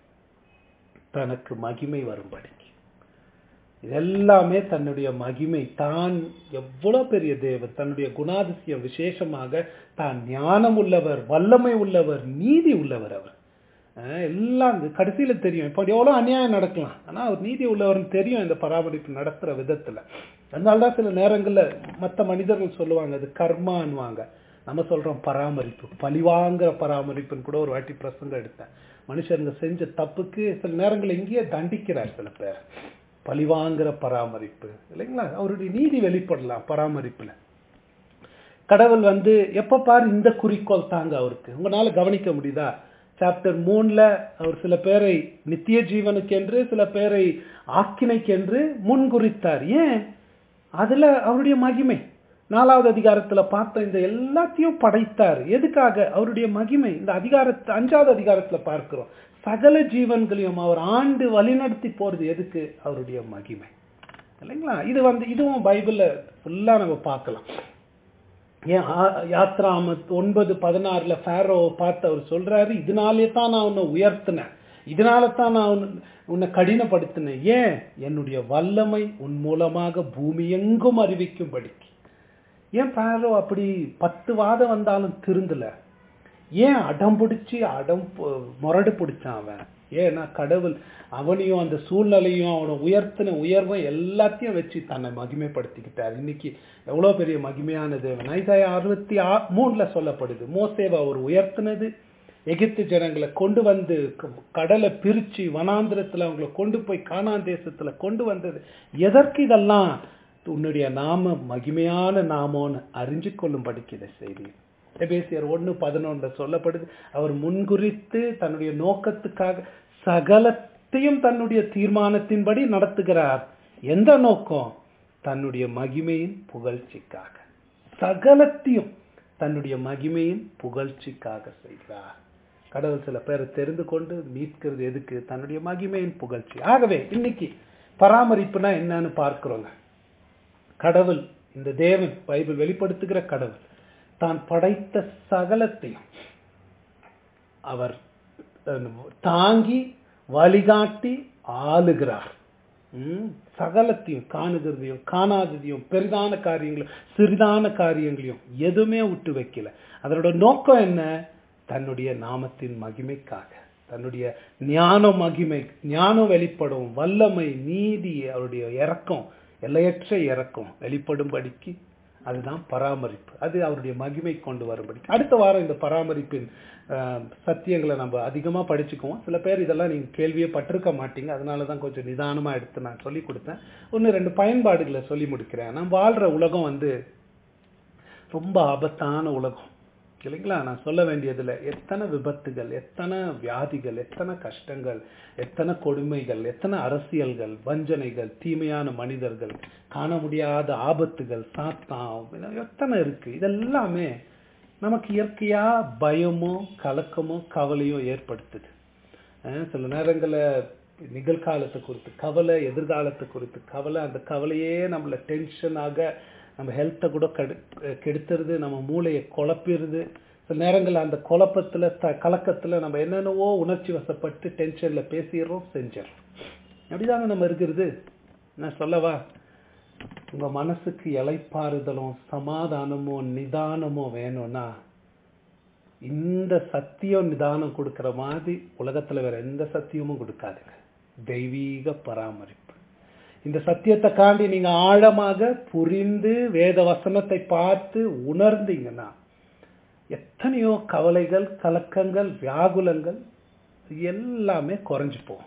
[SPEAKER 1] தனக்கு மகிமை வரும்படிக்கு இதெல்லாமே தன்னுடைய மகிமை தான் எவ்வளவு பெரிய தேவன் தன்னுடைய குணாதிசயம் விசேஷமாக தான் ஞானம் உள்ளவர் வல்லமை உள்ளவர் நீதி உள்ளவர் அவர் அஹ் எல்லாம் இந்த கடைசியில தெரியும் இப்போ எவ்வளவு அநியாயம் நடக்கலாம் ஆனா அவர் நீதி உள்ளவர்னு தெரியும் இந்த பராமரிப்பு நடத்துற விதத்துல அதனாலதான் சில நேரங்கள்ல மத்த மனிதர்கள் சொல்லுவாங்க அது கர்மான்னுவாங்க நம்ம சொல்றோம் பராமரிப்பு பழிவாங்கிற பராமரிப்புன்னு கூட ஒரு வாட்டி பிரசங்கம் எடுத்தேன் மனுஷருங்க செஞ்ச தப்புக்கு சில நேரங்கள் இங்கேயே தண்டிக்கிறார் சில பேர் பழிவாங்கிற பராமரிப்பு இல்லைங்களா அவருடைய நீதி வெளிப்படலாம் பராமரிப்புல கடவுள் வந்து எப்ப பாரு இந்த குறிக்கோள் தாங்க அவருக்கு உங்களால கவனிக்க முடியுதா சாப்டர் மூணுல அவர் சில பேரை நித்திய ஜீவனுக்கென்று சில பேரை ஆக்கினைக்கென்று முன்குறித்தார் ஏன் அதுல அவருடைய மகிமை நாலாவது அதிகாரத்துல பார்த்த இந்த எல்லாத்தையும் படைத்தார் எதுக்காக அவருடைய மகிமை இந்த அதிகாரத்தை அஞ்சாவது அதிகாரத்துல பார்க்கிறோம் சகல ஜீவன்களையும் அவர் ஆண்டு வழிநடத்தி போறது எதுக்கு அவருடைய மகிமை இல்லைங்களா இது வந்து இதுவும் பைபிள்ல ஃபுல்லா நம்ம பார்க்கலாம் ஏன் ஆ- யாத்ராமத் ஒன்பது பதினாறுல ஃபேரோ பார்த்து அவர் சொல்றாரு இதனாலே தான் நான் உன்னை உயர்த்தினேன் இதனால தான் நான் உன்னை- உன்னை கடினப்படுத்தினேன் ஏன் என்னுடைய வல்லமை உன் மூலமாக பூமி எங்கும் அறிவிக்கும்படிக்கு ஏன் ஃபேரோ அப்படி பத்து வாதம் வந்தாலும் திருந்தல ஏன் அடம் பிடிச்சி அடம் பு- முரடு பிடிச்சான் அவன் ஏன்னா கடவுள் அவனையும் அந்த சூழ்நிலையும் அவனை உயர்த்தின உயர்வை எல்லாத்தையும் வச்சு தன்னை மகிமைப்படுத்திக்கிட்டார் இன்னைக்கு எவ்வளவு பெரிய மகிமையான தேவன் ஐசாயா அறுபத்தி ஆ மூணுல சொல்லப்படுது மோசேவை அவர் உயர்த்தினது எகிப்து ஜனங்களை கொண்டு வந்து க- கடலை பிரிச்சு வனாந்திரத்துல அவங்களை கொண்டு போய் கானான் தேசத்துல கொண்டு வந்தது எதற்கு இதெல்லாம் உன்னுடைய நாம மகிமையான நாமோன்னு அறிஞ்சு கொள்ளும்படிக்கு இதை செய்தீர் எபேசியர் ஒண்ணு பதினொன்றுல சொல்லப்படுது அவர் முன்குறித்து தன்னுடைய நோக்கத்துக்காக சகலத்தையும் தன்னுடைய தீர்மானத்தின்படி நடத்துகிறார் எந்த நோக்கம் தன்னுடைய மகிமையின் புகழ்ச்சிக்காக சகலத்தையும் தன்னுடைய மகிமையின் புகழ்ச்சிக்காக செய்கிறார் கடவுள் சில பேரை தெரிந்து கொண்டு மீட்கிறது எதுக்கு தன்னுடைய மகிமையின் புகழ்ச்சி ஆகவே இன்னைக்கு பராமரிப்புனா என்னன்னு பார்க்கிறோங்க கடவுள் இந்த தேவன் பைபிள் வெளிப்படுத்துகிற கடவுள் தான் படைத்த சகலத்தையும் அவர் அஹ், தாங்கி வழிகாட்டி ஆளுகிறார் ம், சகலத்தையும் காணுகிறதையும் காணாததையும் பெரிதான காரியங்களையும் சிறிதான காரியங்களையும் எதுவுமே விட்டு வைக்கல அதனோட நோக்கம் என்ன தன்னுடைய நாமத்தின் மகிமைக்காக தன்னுடைய ஞான மகிமை ஞானம் வெளிப்படும் வல்லமை நீதி அவருடைய இரக்கம் எல்லையற்ற இரக்கம் வெளிப்படும்படிக்கு அதுதான் பராமரிப்பு அது அவருடைய மகிமை கொண்டு வரும்படி அடுத்த வாரம் இந்த பராமரிப்பின் அஹ், சத்தியங்களை நம்ம அதிகமா படிச்சுக்குவோம் சில பேர் இதெல்லாம் நீங்க கேள்வியே பட்டிருக்க மாட்டீங்க அதனால தான் கொஞ்சம் நிதானமா எடுத்து நான் சொல்லி கொடுத்தேன் ஒன்று ரெண்டு பயன்பாடுகளை சொல்லி முடிக்கிறேன் நான் வாழ்ற உலகம் வந்து ரொம்ப ஆபத்தான உலகம் இல்லைங்களா நான் சொல்ல வேண்டியதுல எத்தனை விபத்துகள் எத்தனை வியாதிகள் எத்தனை கஷ்டங்கள் எத்தனை கொடுமைகள் எத்தனை அரசியல்கள் வஞ்சனைகள் தீமையான மனிதர்கள் காண முடியாத ஆபத்துகள் சாத்தான் எத்தனை இருக்கு இதெல்லாமே நமக்கு இயற்கையா பயமோ கலக்கமோ கவலையோ ஏற்படுத்துது அஹ் சில நேரங்கள்ல நிகழ்காலத்தை குறித்து கவலை எதிர்காலத்தை குறித்து கவலை அந்த கவலையே நம்மள டென்ஷனாக நம்ம ஹெல்த்தை கூட கெடு கெடுத்துருது நம்ம மூளையை குழப்பிடுது சில நேரங்கள் அந்த குழப்பத்துல த கலக்கத்துல நம்ம என்னென்னவோ உணர்ச்சி வசப்பட்டு டென்ஷன்ல பேசிடுறோம் செஞ்சிடறோம் அப்படிதானே நம்ம இருக்கிறது நான் சொல்லவா உங்க மனசுக்கு இலைப்பாறுதலும் சமாதானமும் நிதானமும் வேணும்னா இந்த சத்தியம் நிதானம் கொடுக்கிற மாதிரி உலகத்துல வேற எந்த சத்தியமும் கொடுக்காதுங்க தெய்வீக பராமரிப்பு இந்த சத்தியத்தை காண்டி நீங்க ஆழமாக புரிந்து வேத வசனத்தை பார்த்து உணர்ந்தீங்கன்னா எத்தனையோ கவலைகள் கலக்கங்கள் வியாகுலங்கள் எல்லாமே குறைஞ்சு போகும்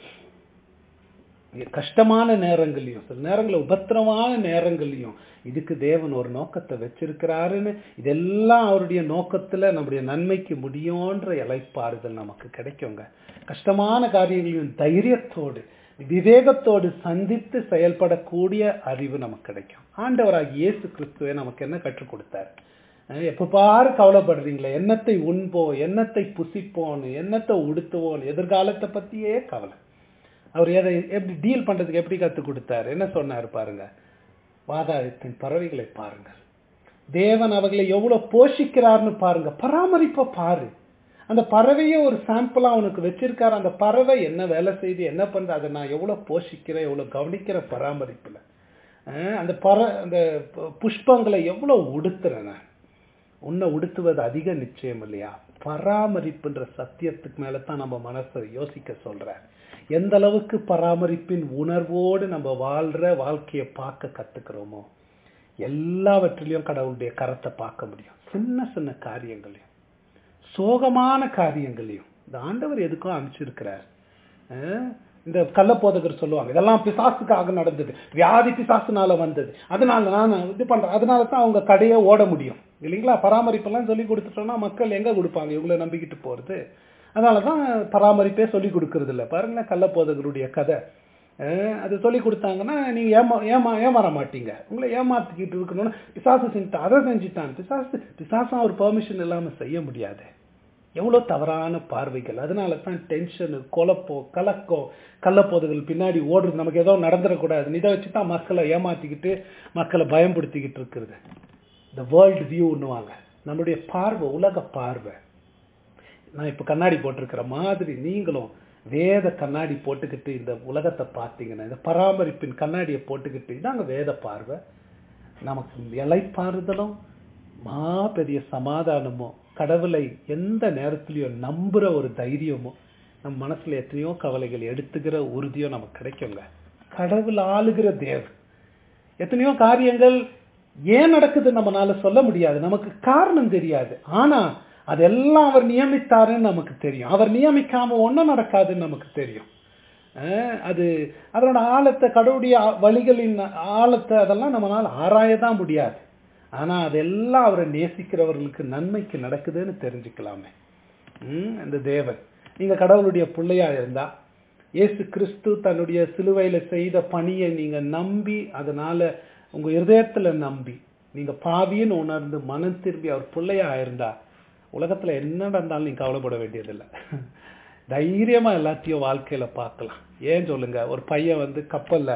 [SPEAKER 1] இங்க கஷ்டமான நேரங்களையும் சில நேரங்களில் உபத்திரமான நேரங்களையும் இதுக்கு தேவன் ஒரு நோக்கத்தை வச்சிருக்கிறாருன்னு இதெல்லாம் அவருடைய நோக்கத்துல நம்முடைய நன்மைக்கு முடியும்ன்ற இலைப்பாறுதல் நமக்கு கிடைக்குங்க கஷ்டமான காரியங்களையும் தைரியத்தோடு விவேகத்தோடு சந்தித்து செயல்படக்கூடிய அறிவு நமக்கு கிடைக்கும் ஆண்டவராக இயேசு கிறிஸ்துவை நமக்கு என்ன கற்றுக் கொடுத்தார் அஹ் எப்ப பாரு கவலைப்படுறீங்களே என்னத்தை உண்போம் என்னத்தை புசிப்போம் என்னத்தை உடுத்துவோம் எதிர்காலத்தை பத்தியே கவலை அவர் எதை எப்படி டீல் பண்றதுக்கு எப்படி கற்றுக் கொடுத்தாரு என்ன சொன்னார் பாருங்க வாதாயத்தின் பறவைகளை பாருங்கள் தேவன் அவர்களை எவ்வளவு போஷிக்கிறார்னு பாருங்க பராமரிப்பை பாரு அந்த பறவையை ஒரு சாம்பிளா அவனுக்கு வச்சிருக்காரு அந்த பறவை என்ன வேலை செய்து என்ன பண்றது அதை நான் எவ்வளவு போஷிக்கிறேன் எவ்வளவு கவனிக்கிற பராமரிப்புல அஹ் அந்த பற அந்த பு- புஷ்பங்களை எவ்வளவு உடுத்துறேன் நான் உன்னை உடுத்துவது அதிக நிச்சயம் இல்லையா பராமரிப்புன்ற சத்தியத்துக்கு மேல தான் நம்ம மனசை யோசிக்க சொல்றார் எந்த அளவுக்கு பராமரிப்பின் உணர்வோடு நம்ம வாழ்ற வாழ்க்கையை பார்க்க கத்துக்கிறோமோ எல்லாவற்றிலையும் கடவுளுடைய கரத்தை பார்க்க முடியும் சின்ன சின்ன காரியங்களையும் சோகமான காரியங்களையும் இந்த ஆண்டவர் எதுக்கும் அனுப்பிச்சிருக்கிறார் அஹ் இந்த கள்ளப்போதகர் சொல்லுவாங்க இதெல்லாம் பிசாசுக்காக நடந்தது வியாதி பிசாசுனால வந்தது அதனால நான் இது பண்றேன் அதனால தான் அவங்க கடையை ஓட முடியும் இல்லைங்களா பராமரிப்பெல்லாம் சொல்லி கொடுத்துட்டோம்னா மக்கள் எங்க கொடுப்பாங்க இவங்களை நம்பிக்கிட்டு போறது அதனால தான் பராமரிப்பே சொல்லி கொடுக்கறது இல்லை பாருங்களேன் கள்ளப்போதகருடைய கதை அஹ் அது சொல்லி கொடுத்தாங்கன்னா நீங்க ஏமா ஏமா ஏமாற மாட்டீங்க உங்களை ஏமாத்திக்கிட்டு இருக்கணும்னு பிசாசு செஞ்சுட்டான் அதை செஞ்சுட்டான் பிசாசு பிசாசும் ஒரு பெர்மிஷன் இல்லாம செய்ய முடியாது எவ்வளவு தவறான பார்வைகள் அதனால தான் டென்ஷனு குழப்பம் கலக்கம் கள்ளப்போதுகள் பின்னாடி ஓடுறது நமக்கு ஏதோ நடந்துடக்கூடாது இதை வச்சு தான் மக்களை ஏமாத்திக்கிட்டு மக்களை பயன்படுத்திக்கிட்டு இருக்கிறது இந்த வேர்ல்டு வியூன்னுவாங்க நம்மளுடைய பார்வை உலக பார்வை நான் இப்ப கண்ணாடி போட்டிருக்கிற மாதிரி நீங்களும் வேத கண்ணாடி போட்டுக்கிட்டு இந்த உலகத்தை பார்த்தீங்கன்னா இந்த பராமரிப்பின் கண்ணாடியை போட்டுக்கிட்டு இதாங்க வேத பார்வை நமக்கு இலைப்பாறுதலும் மா பெரிய சமாதானமோ கடவுளை எந்த நேரத்திலையும் நம்புற ஒரு தைரியமோ நம்ம மனசுல எத்தனையோ கவலைகள் எடுத்துக்கிற உறுதியோ நமக்கு கிடைக்குங்க கடவுள் ஆளுகிற தேவன் எத்தனையோ காரியங்கள் ஏன் நடக்குது நம்மனால சொல்ல முடியாது நமக்கு காரணம் தெரியாது ஆனா அதெல்லாம் அவர் நியமித்தாருன்னு நமக்கு தெரியும் அவர் நியமிக்காம ஒண்ணும் நடக்காதுன்னு நமக்கு தெரியும் அஹ் அது அதனோட ஆழத்தை கடவுளுடைய ஆ- வழிகளின் ஆழத்தை அதெல்லாம் நம்மளால ஆராயதான் முடியாது ஆனா அதெல்லாம் அவரை நேசிக்கிறவர்களுக்கு நன்மைக்கு நடக்குதுன்னு தெரிஞ்சுக்கலாமே ம், அந்த தேவன் நீங்க கடவுளுடைய பிள்ளையா இருந்தா இயேசு கிறிஸ்து தன்னுடைய சிலுவையில செய்த பணியை நீங்க நம்பி அதனால உங்க இருதயத்துல நம்பி நீங்க பாவின்னு உணர்ந்து மனம் திரும்பி அவர் பிள்ளையா இருந்தா உலகத்துல என்ன நடந்தாலும் நீங்க கவலைப்பட வேண்டியதில்லை தைரியமா எல்லாத்தையும் வாழ்க்கையில பார்க்கலாம் ஏன் சொல்லுங்க ஒரு பையன் வந்து கப்பல்ல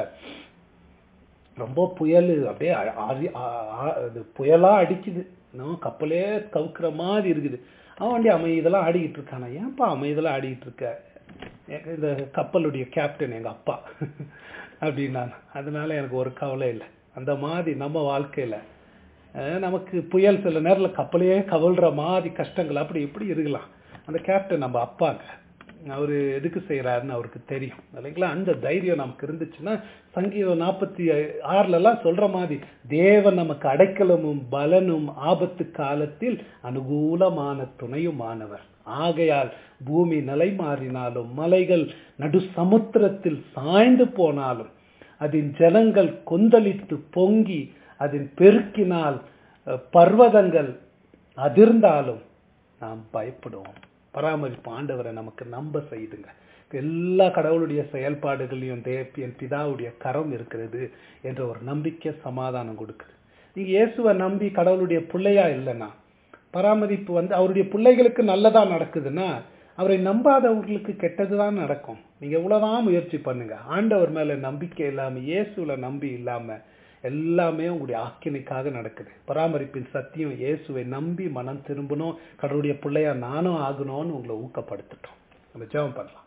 [SPEAKER 1] ரொம்ப புயல் அப்படியே அ- ஆதி- ஆ- ஆ- அது புயலா அடிக்குது இன்னும் கப்பலே கவுக்குற மாதிரி இருக்குது அவன் வண்டி அமைதியெல்லாம் ஆடிக்கிட்டு இருக்கானா ஏன்பா அமைதியெல்லாம் ஆடிக்கிட்டு இருக்க எனக்கு இந்த கப்பலுடைய கேப்டன் எங்க அப்பா அப்படின்னா அதனால எனக்கு ஒரு கவலை இல்லை அந்த மாதிரி நம்ம வாழ்க்கையில அஹ், நமக்கு புயல் சில நேரத்துல கப்பலையே கவிழ்ற மாதிரி கஷ்டங்கள் அப்படி இப்படி இருக்கலாம் அந்த கேப்டன் நம்ம அப்பாங்க அவரு எதுக்கு செய்யறாருன்னு அவருக்கு தெரியும் இல்லைங்களா அந்த தைரியம் நமக்கு இருந்துச்சுன்னா சங்கீதம் நாற்பத்தி ஆறுல எல்லாம் சொல்ற மாதிரி தேவன் நமக்கு அடைக்கலமும் பலனும் ஆபத்து காலத்தில் அனுகூலமான துணையுமானவர் ஆகையால் பூமி நிலை மாறினாலும் மலைகள் நடு சமுத்திரத்தில் சாய்ந்து போனாலும் அதன் ஜனங்கள் கொந்தளித்து பொங்கி அதன் பெருக்கினால் அஹ், பர்வதங்கள் அதிர்ந்தாலும் நாம் பயப்படுவோம் பராமரிப்பு ஆண்டவரை நமக்கு நம்ப செய்துங்க எல்லா கடவுளுடைய செயல்பாடுகளையும் தேப்பியன் பிதாவுடைய கரம் இருக்கிறது என்ற ஒரு நம்பிக்கை சமாதானம் கொடுக்குது நீங்க இயேசுவை நம்பி கடவுளுடைய பிள்ளையா இல்லைன்னா பராமரிப்பு வந்து அவருடைய பிள்ளைகளுக்கு நல்லதா நடக்குதுன்னா அவரை நம்பாதவர்களுக்கு கெட்டதுதான் நடக்கும் நீங்க எவ்வளவுதான் முயற்சி பண்ணுங்க ஆண்டவர் மேல நம்பிக்கை இல்லாம இயேசுல நம்பி இல்லாம எல்லாமே உங்களுடைய ஆக்கினைக்காக நடக்குது பராமரிப்பின் சத்தியம் இயேசுவை நம்பி மனம் திரும்பணும் கடவுளுடைய பிள்ளையா நானும் ஆகணும்னு உங்களை ஊக்கப்படுத்தட்டும் நம்ம ஜெபம் பண்ணலாம்